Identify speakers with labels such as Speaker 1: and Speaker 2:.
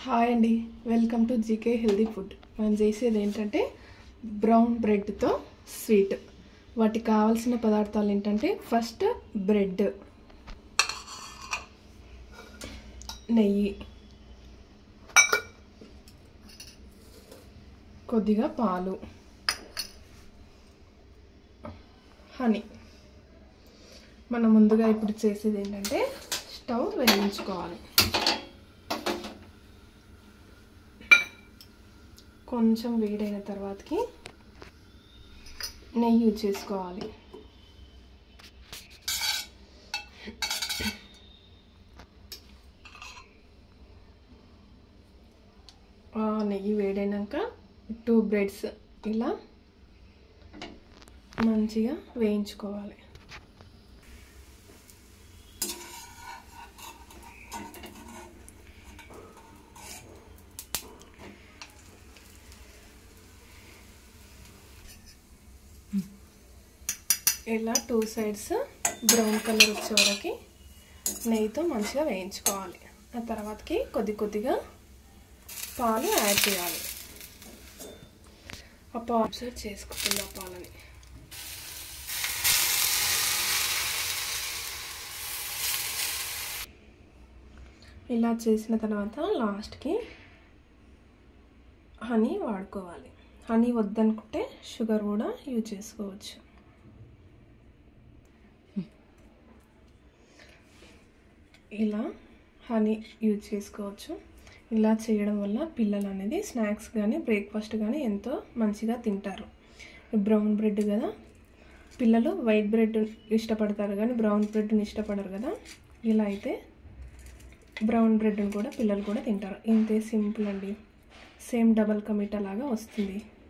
Speaker 1: hi అండి welcome to GK healthy food మనం చేసేది ఏంటంటే బ్రౌన్ బ్రెడ్తో స్వీట్ వాటికి కావాల్సిన పదార్థాలు ఏంటంటే ఫస్ట్ బ్రెడ్ నెయ్యి కొద్దిగా పాలు హనీ మనం ముందుగా ఇప్పుడు చేసేది ఏంటంటే స్టవ్ వెలిగించుకోవాలి కొంచెం వేడైన తర్వాతకి నెయ్యి యూజ్ చేసుకోవాలి ఆ నెయ్యి వేడైనాక టూ బ్రెడ్స్ ఇలా మంచిగా వేయించుకోవాలి ఇలా టూ సైడ్స్ బ్రౌన్ కలర్ వచ్చే వరకు నెయ్యితో మంచిగా వేయించుకోవాలి ఆ తర్వాతకి కొద్ది కొద్దిగా పాలు యాడ్ చేయాలి ఆ పాలు సైడ్ చేసుకుంటుంది ఆ పాలని ఇలా చేసిన తర్వాత లాస్ట్కి హనీ వాడుకోవాలి హనీ వద్దనుకుంటే షుగర్ కూడా యూజ్ చేసుకోవచ్చు ఇలా హనీ యూజ్ చేసుకోవచ్చు ఇలా చేయడం వల్ల పిల్లలు అనేది స్నాక్స్ కానీ బ్రేక్ఫాస్ట్ కానీ ఎంతో మంచిగా తింటారు బ్రౌన్ బ్రెడ్ కదా పిల్లలు వైట్ బ్రెడ్ ఇష్టపడతారు కానీ బ్రౌన్ బ్రెడ్ని ఇష్టపడరు కదా ఇలా అయితే బ్రౌన్ బ్రెడ్ని కూడా పిల్లలు కూడా తింటారు ఇంతే సింపుల్ అండి సేమ్ డబల్ కమిటా లాగా వస్తుంది